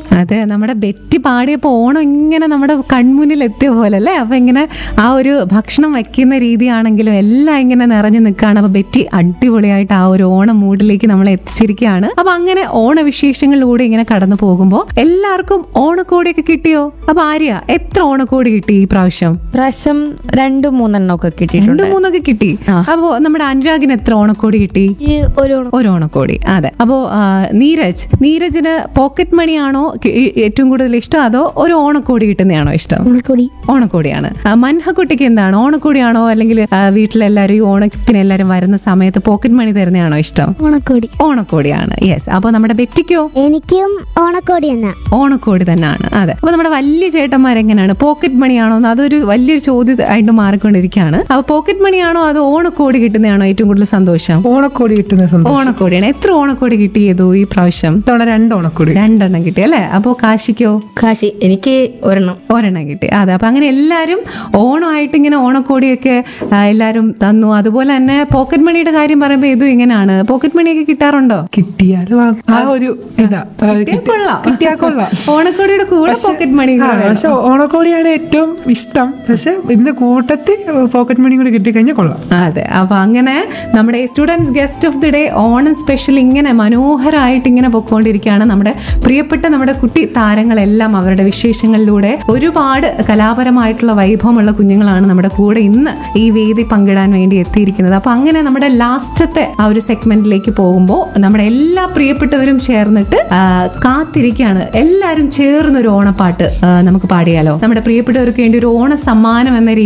അതെ നമ്മുടെ ബെറ്റി പാടിയപ്പോൾ ഓണം ഇങ്ങനെ നമ്മുടെ കൺമുന്നിൽ എത്തിയ പോലെ അല്ലേ അപ്പൊ ഇങ്ങനെ ആ ഒരു ഭക്ഷണം വയ്ക്കുന്ന രീതിയാണെങ്കിലും എല്ലാം ഇങ്ങനെ നിറഞ്ഞു നിൽക്കുകയാണ് അപ്പൊ ബെറ്റി അടിപൊളിയായിട്ട് ആ ഒരു ഓണം മൂഡിലേക്ക് നമ്മളെ എത്തിച്ചിരിക്കുകയാണ് അപ്പൊ അങ്ങനെ ഓണവിശേഷങ്ങളിലൂടെ ഇങ്ങനെ കടന്നു പോകുമ്പോൾ എല്ലാവർക്കും ഓണക്കോടിയൊക്കെ കിട്ടിയോ അപ്പൊ ആര്യ എത്ര ഓണക്കോടി കിട്ടി ഈ പ്രാവശ്യം പ്രാവശ്യം രണ്ടു മൂന്നെണ്ണം ഒക്കെ രണ്ടു കിട്ടിയിട്ടുണ്ട് മൂന്നൊക്കെ കിട്ടി അപ്പോ നമ്മുടെ അനുരാഗിന് എത്ര ഓണക്കോടി കിട്ടി ഈ ഒരു ഓണം ഒരു ഓണക്കോടി അതെ അപ്പോ ആ, നീരജ് നീരജിന് പോക്കറ്റ് മണിയാണോ കി- ഈ- ഏറ്റവും കൂടുതൽ ഇഷ്ടം അതോ ഒരു ഓണക്കോടി കിട്ടുന്നതാണോ ഇഷ്ടം ഓണക്കൊടി ഓണക്കോടിയാണ് ആ, മൻഹക്കുട്ടിക്ക് എന്താണ് ഓണക്കോടിയാണോ അല്ലെങ്കിൽ ആ, വീട്ടിലെല്ലാവരും ഈ ഓണത്തിന് എല്ലാവരും വരുന്ന സമയത്ത് പോക്കറ്റ് മണി തരുന്നതാണോ ഇഷ്ടം ഓണക്കോടി ഓണക്കോടിയാണ് യെസ് അപ്പൊ നമ്മുടെ ബെറ്റിക്കോ എനിക്കും ഓണക്കോടി എന്നാ ഓണക്കോടി തന്നെയാണ് അതെ അപ്പൊ നമ്മുടെ വലിയ ചേട്ടന്മാരെങ്ങനെയാണ് പോക്കറ്റ് മണിയാണോ എന്ന് അതൊരു വലിയൊരു ചോദ്യമായിട്ട് മാറിക്കൊണ്ടിരിക്കുകയാണ് അപ്പൊ പോക്കറ്റ് മണിയാണോ അതോ ഓണക്കോടി കിട്ടുന്നതാണോ ഏറ്റവും കൂടുതൽ സന്തോഷം ഓണക്കോടി കിട്ടുന്ന സന്തോഷം ഓണക്കോടിയാണ് എത്ര ഓണക്കോടി കിട്ടിയതോ ഈ പ്രാവശ്യം ഇത്തവണ രണ്ട് ഓണക്കോടി രണ്ടെണ്ണം കിട്ടി അല്ലേ അപ്പോ കാശിക്കോ കാശി എനിക്ക് ഒരെണ്ണം ഒരെണ്ണം കിട്ടി അതെ അപ്പൊ അങ്ങനെ എല്ലാരും ഓണമായിട്ട് ഇങ്ങനെ ഓണക്കോടിയൊക്കെ ആ, എല്ലാരും തന്നു അതുപോലെ തന്നെ പോക്കറ്റ് മണിയുടെ കാര്യം പറയുമ്പോ ഇതും ഇങ്ങനെയാണ് പോക്കറ്റ് മണിയൊക്കെ കിട്ടാറുണ്ടോ കിട്ടിയാലും ആ- ആ ഒരു ഇതാ ആ, കിട്ടിയാ കിട്ടി- കൊള്ളാം കിട്ടിയാ കൊള്ളാം ഓണക്കോടിയുടെ കൂടെ പോക്കറ്റ് മണി ആ, പക്ഷെ ഓണക്കോടിയാണ് ഏറ്റവും ഇഷ്ടം പക്ഷെ ഇതിന്റെ കൂട്ടത്തിൽ പോക്കറ്റ് മണി കൂടി കിട്ടിക്കഴിഞ്ഞാൽ കൊള്ളാം അതെ അപ്പൊ അങ്ങനെ നമ്മുടെ students guest of the day Onam special ഇങ്ങനെ മനോഹരമായിട്ട് ഇങ്ങനെ പൊക്കോണ്ടിരിക്കുകയാണ് നമ്മുടെ പ്രിയപ്പെട്ട നമ്മുടെ കുട്ടി താരങ്ങളെല്ലാം അവരുടെ വിശേഷങ്ങളിലൂടെ ഒരുപാട് കലാപരമായിട്ടുള്ള വൈഭവമുള്ള കുഞ്ഞുങ്ങളാണ് നമ്മുടെ കൂടെ ഇന്ന് ഈ വേദി പങ്കിടാൻ വേണ്ടി എത്തിയിരിക്കുന്നത് അപ്പൊ അങ്ങനെ നമ്മുടെ ലാസ്റ്റത്തെ ആ ഒരു സെഗ്മെന്റിലേക്ക് പോകുമ്പോൾ നമ്മുടെ എല്ലാ പ്രിയപ്പെട്ടവരും ചേർന്നിട്ട് ആ, കാത്തിരിക്കുകയാണ് എല്ലാവരും ചേർന്നൊരു ഓണപ്പാട്ട് ആ, നമുക്ക് പാടിയാലോ നമ്മുടെ പ്രിയപ്പെട്ടവർക്ക് വേണ്ടി ഒരു ഓണ സമ്മാനം എന്ന